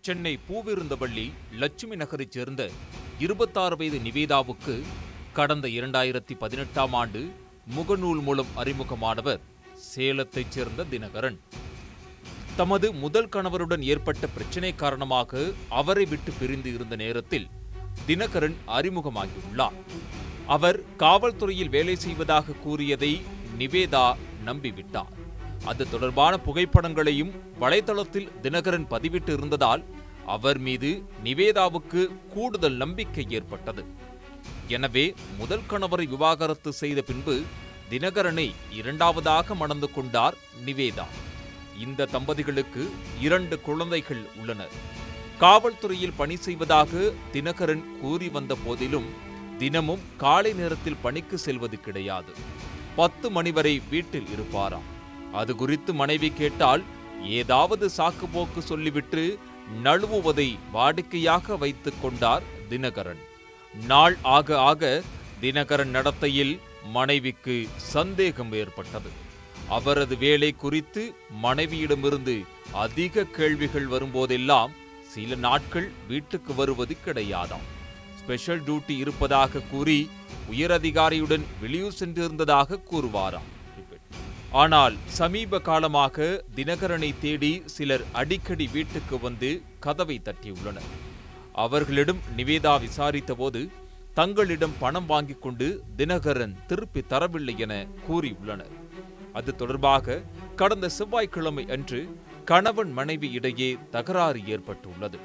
சென்னை பூவிருந்தவள்ளி லட்சுமி நகரைச் சேர்ந்த இருபத்தாறு வயது நிவேதாவுக்கு கடந்த இரண்டாயிரத்தி பதினெட்டாம் ஆண்டு முகநூல் மூலம் அறிமுகமானவர் சேலத்தைச் சேர்ந்த தினகரன் தமது முதல் கணவருடன் ஏற்பட்ட பிரச்சினை காரணமாக அவரை விட்டு பிரிந்து இருந்த நேரத்தில் தினகரன் அறிமுகமாகியுள்ளார் அவர் காவல்துறையில் வேலை செய்வதாக கூறியதை நிவேதா நம்பிவிட்டார் அது தொடர்பான புகைப்படங்களையும் வலைதளத்தில் தினகரன் பதிவிட்டு இருந்ததால் அவர் மீது நிவேதாவுக்கு கூடுதல் நம்பிக்கை ஏற்பட்டது எனவே முதல் கணவரை விவாகரத்து செய்த பின்பு தினகரனை இரண்டாவதாக மணந்து கொண்டார் நிவேதா இந்த தம்பதிகளுக்கு இரண்டு குழந்தைகள் உள்ளனர் காவல்துறையில் பணி செய்வதாக தினகரன் கூறி வந்த போதிலும் தினமும் காலை நேரத்தில் பணிக்கு செல்வது கிடையாது பத்து மணி வரை வீட்டில் இருப்பாராம் அது குறித்து மனைவி கேட்டால் ஏதாவது சாக்கு போக்கு சொல்லிவிட்டு நழுவுவதை வாடிக்கையாக வைத்துக் கொண்டார் தினகரன் நாள் ஆக ஆக தினகரன் நடத்தையில் மனைவிக்கு சந்தேகம் ஏற்பட்டது அவரது வேலை குறித்து மனைவியிடமிருந்து அதிக கேள்விகள் வரும்போதெல்லாம் சில நாட்கள் வீட்டுக்கு வருவது கிடையாதாம் ஸ்பெஷல் டியூட்டி இருப்பதாக கூறி உயரதிகாரியுடன் வெளியூர் சென்றிருந்ததாக கூறுவாராம் ஆனால் சமீப காலமாக தினகரனை தேடி சிலர் அடிக்கடி வீட்டுக்கு வந்து கதவை தட்டியுள்ளனர் அவர்களிடம் நிவேதா விசாரித்தபோது தங்களிடம் பணம் வாங்கிக் கொண்டு தினகரன் திருப்பி தரவில்லை என கூறியுள்ளனர் அது தொடர்பாக கடந்த செவ்வாய்க்கிழமை அன்று கணவன் மனைவி இடையே தகராறு ஏற்பட்டுள்ளது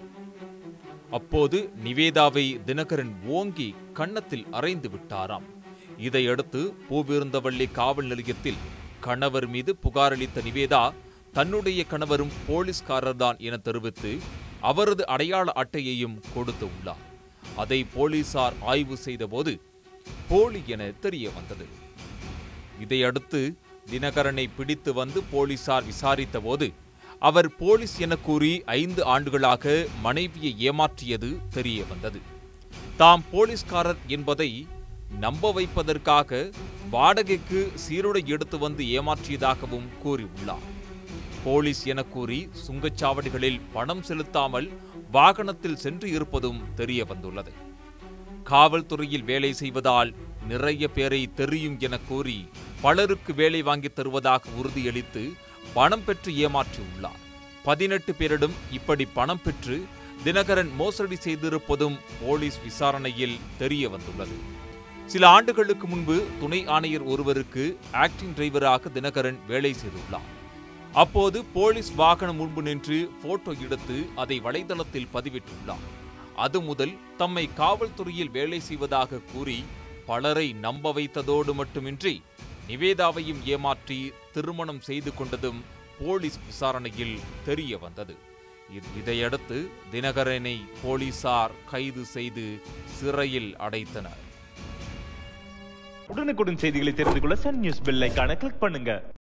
அப்போது நிவேதாவை தினகரன் ஓங்கி கன்னத்தில் அறைந்து விட்டாராம் இதையடுத்து பூவிருந்தவள்ளி காவல் நிலையத்தில் கணவர் மீது புகாரளித்த நிவேதா தன்னுடைய கணவரும் போலீஸ்காரர்தான் என தெரிவித்து அவரது அடையாள அட்டையையும் கொடுத்து உள்ளார் அதை போலீசார் ஆய்வு செய்தபோது போலி என தெரிய வந்தது இதையடுத்து தினகரனை பிடித்து வந்து போலீசார் விசாரித்தபோது அவர் போலீஸ் என கூறி ஐந்து ஆண்டுகளாக மனைவியை ஏமாற்றியது தெரிய வந்தது தாம் போலீஸ்காரர் என்பதை நம்ப வைப்பதற்காக வாடகைக்கு சீருடை எடுத்து வந்து ஏமாற்றியதாகவும் கூறியுள்ளார் போலீஸ் என கூறி சுங்கச்சாவடிகளில் பணம் செலுத்தாமல் வாகனத்தில் சென்று இருப்பதும் தெரிய வந்துள்ளது காவல்துறையில் வேலை செய்வதால் நிறைய பேரை தெரியும் என கூறி பலருக்கு வேலை வாங்கித் தருவதாக உறுதியளித்து பணம் பெற்று ஏமாற்றியுள்ளார் பதினெட்டு பேரிடம் இப்படி பணம் பெற்று தினகரன் மோசடி செய்திருப்பதும் போலீஸ் விசாரணையில் தெரிய வந்துள்ளது சில ஆண்டுகளுக்கு முன்பு துணை ஆணையர் ஒருவருக்கு ஆக்டிங் டிரைவராக தினகரன் வேலை செய்துள்ளார் அப்போது போலீஸ் வாகனம் முன்பு நின்று போட்டோ எடுத்து அதை வலைதளத்தில் பதிவிட்டுள்ளார் அது முதல் தம்மை காவல்துறையில் வேலை செய்வதாக கூறி பலரை நம்ப வைத்ததோடு மட்டுமின்றி நிவேதாவையும் ஏமாற்றி திருமணம் செய்து கொண்டதும் போலீஸ் விசாரணையில் தெரிய வந்தது இ- இதையடுத்து தினகரனை போலீசார் கைது செய்து சிறையில் அடைத்தனர் உடனுக்குடன் செய்திகளை தெரிந்து கொள்ள சன் நியூஸ் பெல் ஐகானை கிளிக் பண்ணுங்க